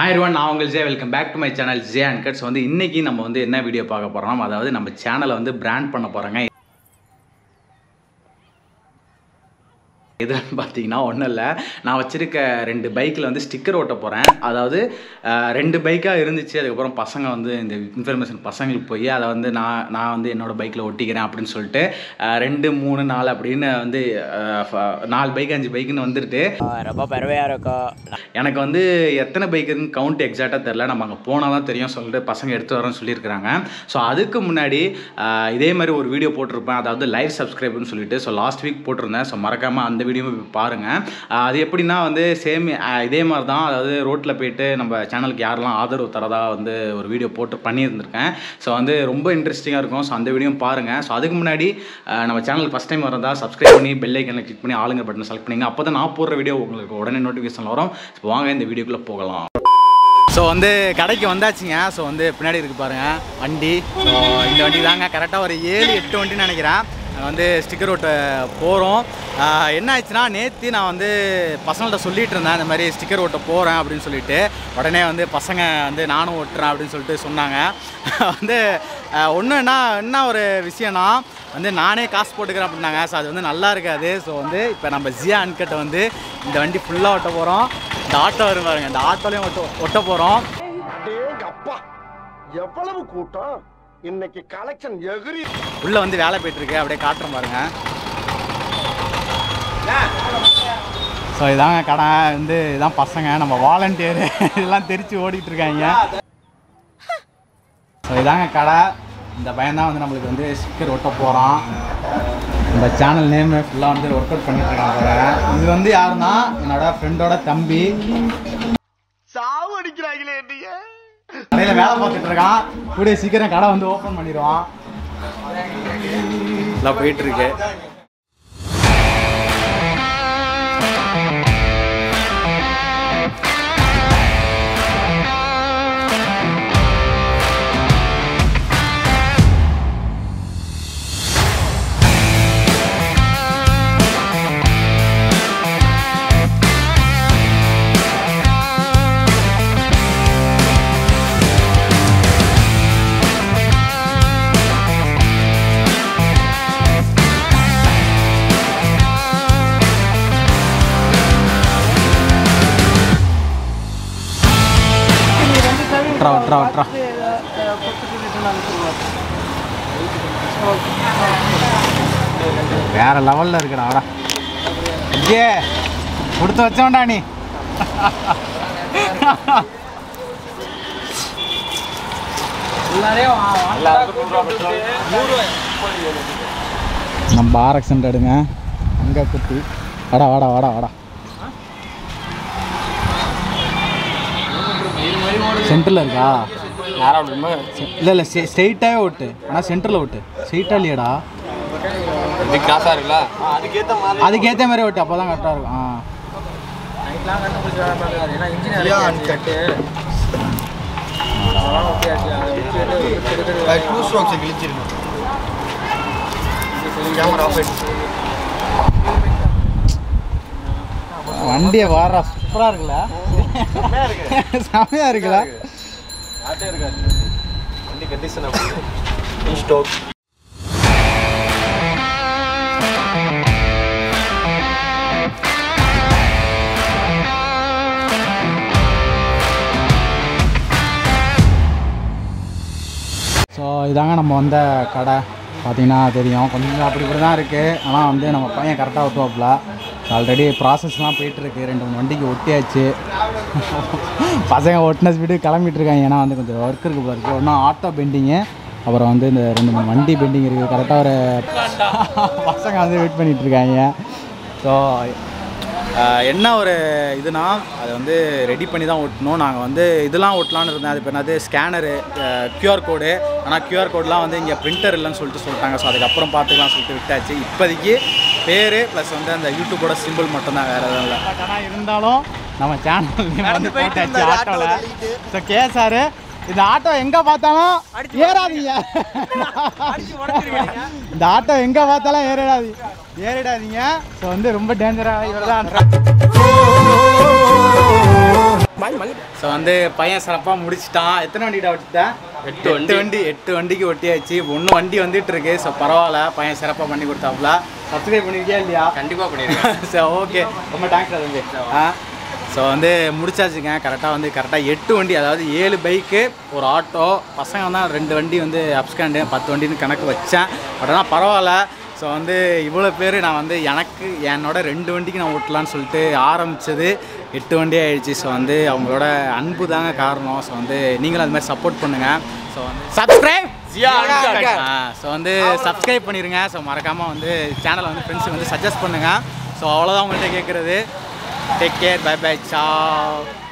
Hi one நான் உங்கள் J welcome back to my channel J and cuts வந்து இன்னைக்கு நம்ம வந்து என்ன வீடியோ பார்க்க போகிறோம் அதாவது நம்ம சேனலை வந்து பிராண்ட் பண்ண போகிறோங்க எதுன்னு பார்த்தீங்கன்னா ஒன்றும் இல்லை நான் வச்சுருக்க ரெண்டு பைக்கில் வந்து ஸ்டிக்கர் ஓட்ட போகிறேன் அதாவது அஹ், ரெண்டு பைக்காக இருந்துச்சு அதுக்கப்புறம் பசங்க வந்து இந்த இன்ஃபர்மேஷன் பசங்களுக்கு போய் அதை வந்து நான் நான் வந்து என்னோடய பைக்கில் ஒட்டிக்கிறேன் அப்படின்னு சொல்லிட்டு அஹ், ரெண்டு மூணு நாலு அப்படின்னு வந்து அஹ், ஃப- நாலு பைக் அஞ்சு பைக்குன்னு வந்துட்டு ரொம்ப பெருமையாக இருக்கும் எனக்கு வந்து எத்தனை பைக் இருக்குன்னு கவுண்ட் எக்ஸாக்டாக தெரில நம்ம அங்கே போனால் தான் தெரியும் சொல்லிட்டு பசங்க எடுத்து வரோம்னு சொல்லியிருக்கிறாங்க ஸோ அதுக்கு முன்னாடி ஆஹ், இதே மாதிரி ஒரு வீடியோ போட்டிருப்பேன் அதாவது லைவ் சப்ஸ்கிரைப்னு சொல்லிட்டு ஸோ லாஸ்ட் வீக் போட்டிருந்தேன் ஸோ மறக்காமல் அந்த வீடியோ பாருங்கள் அது எப்படின்னா வந்து சேம் இதே மாதிரி தான் அதாவது ரோட்டில் போயிட்டு நம்ம சேனலுக்கு யாரெல்லாம் ஆதரவு தரதா வந்து ஒரு வீடியோ போட்டு பண்ணியிருந்திருக்கேன் ஸோ வந்து ரொம்ப இன்ட்ரெஸ்டிங்காக இருக்கும் ஸோ அந்த வீடியோ பாருங்கள் ஸோ அதுக்கு முன்னாடி ஆஹ், நம்ம சேனல் ஃபஸ்ட் டைம் வரதா சப்ஸ்கிரைப் பண்ணி பெல் ஐக்கனில் கிளிக் பண்ணி ஆளுங்க பட்டன் செலக்ட் பண்ணிங்க அப்போ தான் நான் போடுற வீடியோ உங்களுக்கு உடனே நோட்டிஃபிகேஷன் வரும் இப்போ வாங்க இந்த வீடியோக்குள்ளே போகலாம் ஸோ வந்து கடைக்கு வந்தாச்சுங்க ஸோ வந்து பின்னாடி இருக்கு பாருங்க வண்டி ஸோ இந்த வண்டி தாங்க கரெக்டாக ஒரு ஏழு எட்டு வண்டின்னு நினைக்கிறேன் நாங்கள் வந்து ஸ்டிக்கர் ஓட்ட போகிறோம் என்ன ஆச்சுன்னா நேற்று நான் வந்து பசங்கள்ட்ட சொல்லிட்டு இருந்தேன் இந்த மாதிரி ஸ்டிக்கர் ஓட்ட போகிறேன் அப்படின்னு சொல்லிட்டு உடனே வந்து பசங்க வந்து நானும் ஓட்டுறேன் அப்படின்னு சொல்லிட்டு சொன்னாங்க வந்து ஒன்று என்ன என்ன ஒரு விஷயம்னா வந்து நானே காசு போட்டுக்கிறேன் அப்படின்னாங்க ஸோ அது வந்து நல்லா இருக்காது ஸோ வந்து இப்போ நம்ம ஜியா அன்கட்டை வந்து இந்த வண்டி ஃபுல்லாக ஓட்ட போகிறோம் இந்த ஆட்டோ வரும் பாருங்க இந்த ஆட்டோலையும் ஒட்ட ஒட்ட போகிறோம் டேங்க அப்பா எவ்வளவு கூட்டம் இன்னைக்கு கலெக்ஷன் எகிரி உள்ளே வந்து வேலை போயிட்டு இருக்கு அப்படியே காட்டுறோம் பாருங்க ஸோ இதாங்க கடை வந்து இதான் பசங்க நம்ம வாலண்டியர் இதெல்லாம் தெரிச்சு ஓடிட்டு இருக்காங்க ஸோ இதாங்க கடை இந்த பையன் தான் வந்து நம்மளுக்கு வந்து ஸ்டிக்கர் ஒட்ட போகிறான் இந்த சேனல் நேம் ஃபுல்லாக வந்து ஒர்க் அவுட் பண்ணிட்டு இருக்கான் பாருங்க. இது வந்து யாருன்னா என்னோட ஃப்ரெண்டோட தம்பி சாவு அடிக்கிறாங்களே என்னைய கடையில் வேலை பார்த்துட்டு இருக்கான் கூடிய சீக்கிரம் கடை வந்து ஓப்பன் பண்ணிடுவான் எல்லாம் போயிட்டு இருக்கு விட்றா விட்றா விட்றா வேற லெவல்ல இருக்குடா வாடா ஐயே கொடுத்து வச்சோண்டா நீ நம்ம ஆர்எக்ஸ் எடுங்க அங்கே குத்தி வாடா வாடா வாடா வாடா சென்டரில் இருக்கா இல்லை இல்லை ஸ்ட்ரெயிட்டாகவே ஓட்டு ஆனால் சென்டரில் ஓட்டு ஸ்ட்ரெயிட்டாக இல்லையாடா இது கிராஸாக இருக்குல்ல அதுக்கேற்ற மாதிரி ஓட்டு அப்போ தான் கரெக்டாக இருக்கும் ஆ டூ ஸ்ட்ரோக்ஸ் கிழிச்சிருக்கு கேமரா ஆஃப் ஆயிடுச்சு வண்டியை வாடுறா சூப்பராக இருக்குல்ல செமையாக இருக்குல்ல வண்டி கண்டிஷன் அப்படி ஸ்டோக் ஸோ இதாங்க நம்ம வந்த கடை பார்த்தீங்கன்னா தெரியும் கொஞ்சம் அப்படி இப்படி தான் இருக்குது ஆனால் வந்து நம்ம பையன் கரெக்டாக ஒட்டுவாப்புல ஆல்ரெடி ப்ராசஸ்லாம் போயிட்டுருக்கு ரெண்டு மூணு வண்டிக்கு ஒட்டியாச்சு பசங்க ஒட்டின ஸ்பீடு கிளம்பிட்டு இருக்காங்க ஏன்னா வந்து கொஞ்சம் ஒர்க் இருக்குது போல இருக்குது ஒன்றும் ஆட்டோ பெண்டிங்கு அப்புறம் வந்து இந்த ரெண்டு மூணு வண்டி பெண்டிங் இருக்குது கரெக்டாக ஒரு பசங்க வந்து வெயிட் பண்ணிட்டு இருக்காங்க ஸோ என்ன ஒரு இதுனா அதை வந்து ரெடி பண்ணி தான் ஒட்டணும் நாங்கள் வந்து இதெல்லாம் ஒட்டலான்னு இருந்தேன் அது இப்போ என்னது ஸ்கேனரு QR கோடு ஆனால் QR கோட்லாம் வந்து இங்கே பிரிண்டர் இல்லைன்னு சொல்லிட்டு சொல்லிட்டாங்க ஸோ அதுக்கப்புறம் பார்த்துக்கலாம் சொல்லிட்டு விட்டாச்சு இப்போதைக்கு பேர் ப்ளஸ் வந்து அந்த யூடியூபோட சிம்பிள் மட்டும்தான் வேறு எதுவும் இல்லை ஆனால் இருந்தாலும் நம்ம சேனல் வந்து போட்டாச்சு ஆட்டோவில் ஸோ கேசாரு இந்த ஆட்டோ எங்கே பார்த்தாலும் ஏறாதீங்க இந்த ஆட்டோ எங்கே பார்த்தாலும் ஏறிடாதீங்க ஏறிடாதீங்க ஸோ வந்து ரொம்ப டேஞ்சராக இவர் தான் ஸோ வந்து பையன் சிறப்பாக முடிச்சிட்டான் எத்தனை வண்டிடா ஒட்டிட்டேன் எட்டு வண்டி. வண்டி எட்டு வண்டிக்கு ஒட்டியாச்சு ஒன்று வண்டி வந்துட்டு இருக்கு ஸோ பரவாயில்ல பையன் சிறப்பாக பண்ணி கொடுத்தாப்புல சப்ஸ்கிரைப் பண்ணிருக்கியா இல்லையா கண்டிப்பா பண்ணிருக்கேன் சரி ஓகே ரொம்ப தேங்க்ஸ் தம்பி ஆ ஸோ வந்து முடிச்சாச்சுங்க கரெக்டாக வந்து கரெக்டாக எட்டு வண்டி அதாவது ஏழு பைக்கு ஒரு ஆட்டோ பசங்க தான் ரெண்டு வண்டி வந்து அப்ஸ்காண்டு பத்து வண்டின்னு கணக்கு வச்சேன் பட் ஆனால் பரவாயில்ல ஸோ வந்து இவ்வளோ பேர் நான் வந்து எனக்கு என்னோட ரெண்டு வண்டிக்கு நான் ஓட்டலான்னு சொல்லிட்டு ஆரம்பித்தது எட்டு வண்டி ஆயிடுச்சு ஸோ வந்து அவங்களோட அன்பு தாங்க காரணம் ஸோ வந்து நீங்களும் அது மாதிரி சப்போர்ட் பண்ணுங்கள் ஸோ வந்து சப்ஸ்கிரைப் ஸோ வந்து சப்ஸ்கிரைப் பண்ணிடுங்க ஸோ மறக்காமல் வந்து சேனலை வந்து ஃப்ரெண்ட்ஸுக்கு வந்து சஜஸ்ட் பண்ணுங்கள் ஸோ அவ்வளோதான் உங்கள்கிட்ட கேட்குறது டேக் கேர் பை பை சா